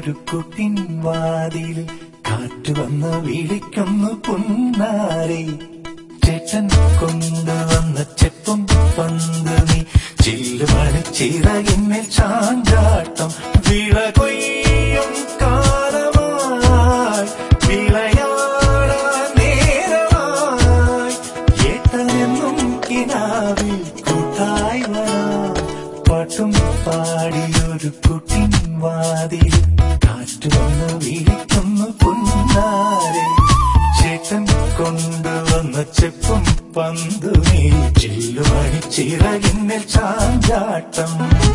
ഒരു കുട്ടിൻ വാതിൽ കാറ്റു വന്ന് വിളിക്കുന്നു പുന്നാരെ ചേട്ടൻ കൊണ്ടുവന്ന ചെപ്പും പന്ത് നീ ചില്ലുമണി ചിറകിന്മേൽ ചാഞ്ചാട്ടം വിള കൊയ്യും കാലമായി വിളയാടാൻ നേരമായി ഏട്ടനെന്നും കിനാവിൽ കൂട്ടായി വരാം പാട്ടും പാടിയൊരു കുട്ടിൻ വാതിൽ കാറ്റു വന്ന് വിളിക്കുന്നു പുന്നാരെ ചേട്ടൻ കൊണ്ടുവന്ന ചെപ്പും പന്തു നീ ചില്ലുമണി ചിറകിന്മേൽ ചാഞ്ചാട്ടം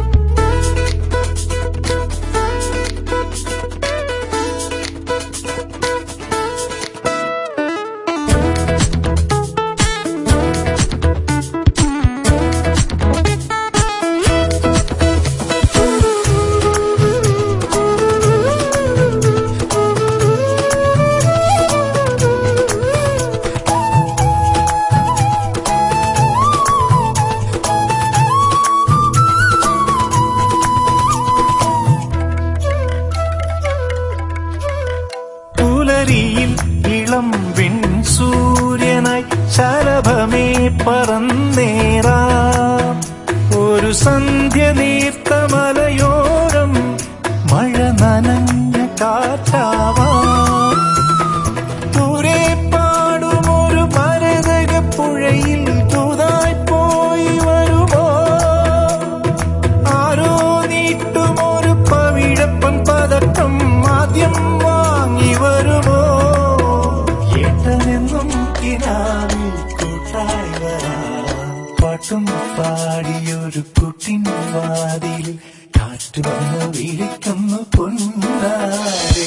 പുലരിയിൽ ഇളം വിൺ സൂര്യനായി ശലഭമേ പറന്നേറാം ഒരു സന്ധ്യ നീർത്ത മലയോരം മഴ നനഞ്ഞ കാറ്റാവാം ദൂരെ പാടുമൊരു മരതക പുഴയിൽ തൂതായി പോയി വരുമോ ആരോ നീട്ടുമൊരു പവിഴപ്പൻ പതക്കം ആദ്യം വാങ്ങി വരുമോ ഏട്ടനെന്നും കിനാവിൽ കൂട്ടായി വരാം പാട്ടും പാടിയൊരു കുട്ടിൻ വാതിൽ കാറ്റ് വന്ന് വിളിക്കുന്നു പൊന്നാരെ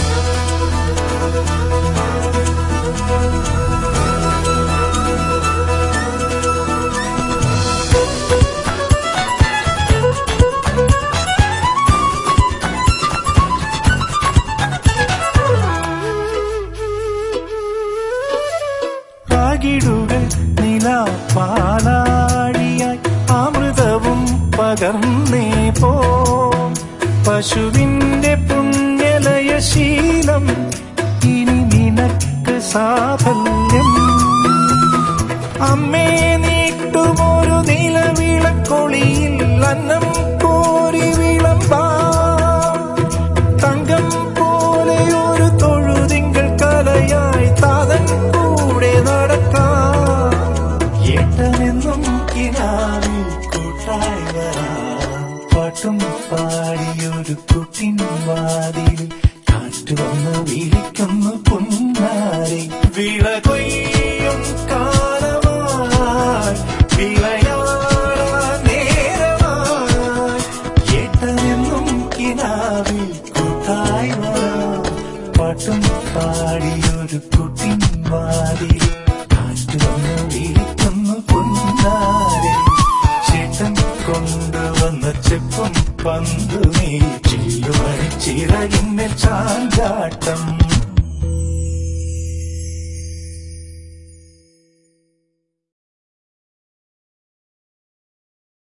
പാകിടുകൾ നിലാപ്പാലാടിയായി അമൃതവും പകർന്നേ പോ പശുവിന്റെ പുണ്യലയ ശീലം ഇനി നിനക്ക് സാഫല്യം അമ്മേ നീട്ടുമൊരു നിലവിളക്കൊളിയിൽ അന്നം കോരി വിളമ്പാം തങ്കം പോലെ ഒരു തൊഴുതിങ്കൾ കലയായി താതൻ കൂടെ നടക്കാം ഏട്ടനെന്നും കിനാവിൽ കൂട്ടായി വരാം പാട്ടും പാടിയൊരു കുട്ടിൻ വാതിൽ കാറ്റു വന്ന് വിളിക്കുന്നു പുന്നാരെ വിള കൊയ്യും കാലമായി വിളയാടാൻ നേരമായി ഏട്ടനെന്നും കിനാവിൽ കൂട്ടായി വരാം പാട്ടും പാടിയൊരു കുട്ടിൻ വാതിൽ കാറ്റു വന്ന് വിളിക്കുന്നു പുന്നാരെ ചേട്ടൻ കൊണ്ടുവന്ന ചെപ്പും പന്തു നീ ചില്ലുമണി ചിറകിന്മേൽ ചാഞ്ചാട്ടം